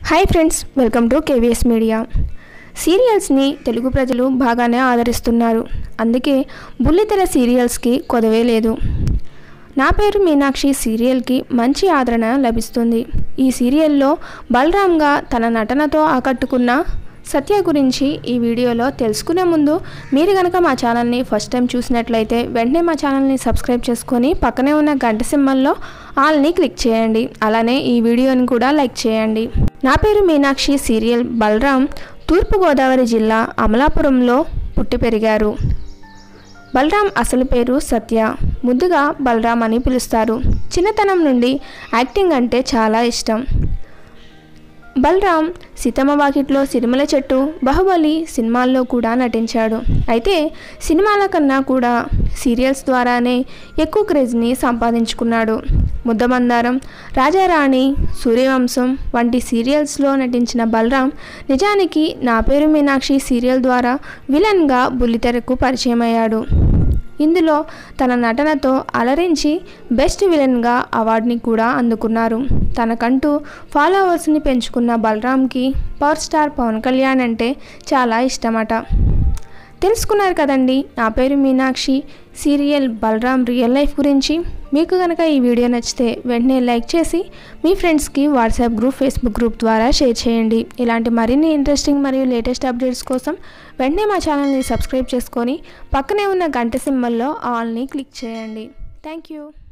hi friends welcome to KVS media సీరియల్స్ని తెలుగు ప్రజలు బాగానే ఆదరిస్తున్నారు అందుకే బుల్లితెర సీరియల్స్కి కొదవే లేదు నా పేరు మీనాక్షి సీరియల్కి మంచి ఆదరణ లభిస్తుంది ఈ సీరియల్లో బలరామ్గా తన నటనతో ఆకట్టుకున్న సత్య గురించి ఈ వీడియోలో తెలుసుకునే ముందు మీరు కనుక మా ఛానల్ని ఫస్ట్ టైం చూసినట్లయితే వెంటనే మా ఛానల్ని సబ్స్క్రైబ్ చేసుకొని పక్కనే ఉన్న గంట సింబల్లో ఆల్ని క్లిక్ చేయండి అలానే ఈ వీడియోని కూడా లైక్ చేయండి నా పేరు మీనాక్షి సీరియల్ బలరాం తూర్పుగోదావరి జిల్లా అమలాపురంలో పుట్టి పెరిగారు బలరాం అసలు పేరు సత్య ముద్దుగా బలరాం అని పిలుస్తారు చిన్నతనం నుండి యాక్టింగ్ అంటే చాలా ఇష్టం బలరాం సీతమ్మ వాకిట్లో సిరిమల చెట్టు బాహుబలి సినిమాల్లో కూడా నటించాడు అయితే సినిమాల కన్నా కూడా సీరియల్స్ ద్వారానే ఎక్కువ క్రేజ్ని సంపాదించుకున్నాడు ముద్దమందారం రాజారాణి సూర్యవంశం వంటి సీరియల్స్లో నటించిన బలరాం నిజానికి నా పేరు మీనాక్షి సీరియల్ ద్వారా విలన్గా బుల్లితెరకు పరిచయం అయ్యాడు ఇందులో తన నటనతో అలరించి బెస్ట్ విలన్గా అవార్డుని కూడా అందుకున్నారు తనకంటూ ఫాలోవర్స్ని పెంచుకున్న బలరాంకి పవర్ స్టార్ పవన్ కళ్యాణ్ అంటే చాలా ఇష్టమట తెలుసుకున్నారు కదండి నా పేరు Meenakshi serial Balaram real life గురించి మీకు కనుక ఈ వీడియో నచ్చితే వెంటనే లైక్ చేసి మీ ఫ్రెండ్స్కి వాట్సాప్ గ్రూప్ ఫేస్బుక్ గ్రూప్ ద్వారా షేర్ చేయండి ఇలాంటి మరిన్ని ఇంట్రెస్టింగ్ మరియు లేటెస్ట్ అప్డేట్స్ కోసం వెంటనే మా ఛానల్ని సబ్స్క్రైబ్ చేసుకొని పక్కనే ఉన్న గంట సింబల్లో ఆల్ని క్లిక్ చేయండి థ్యాంక్ యూ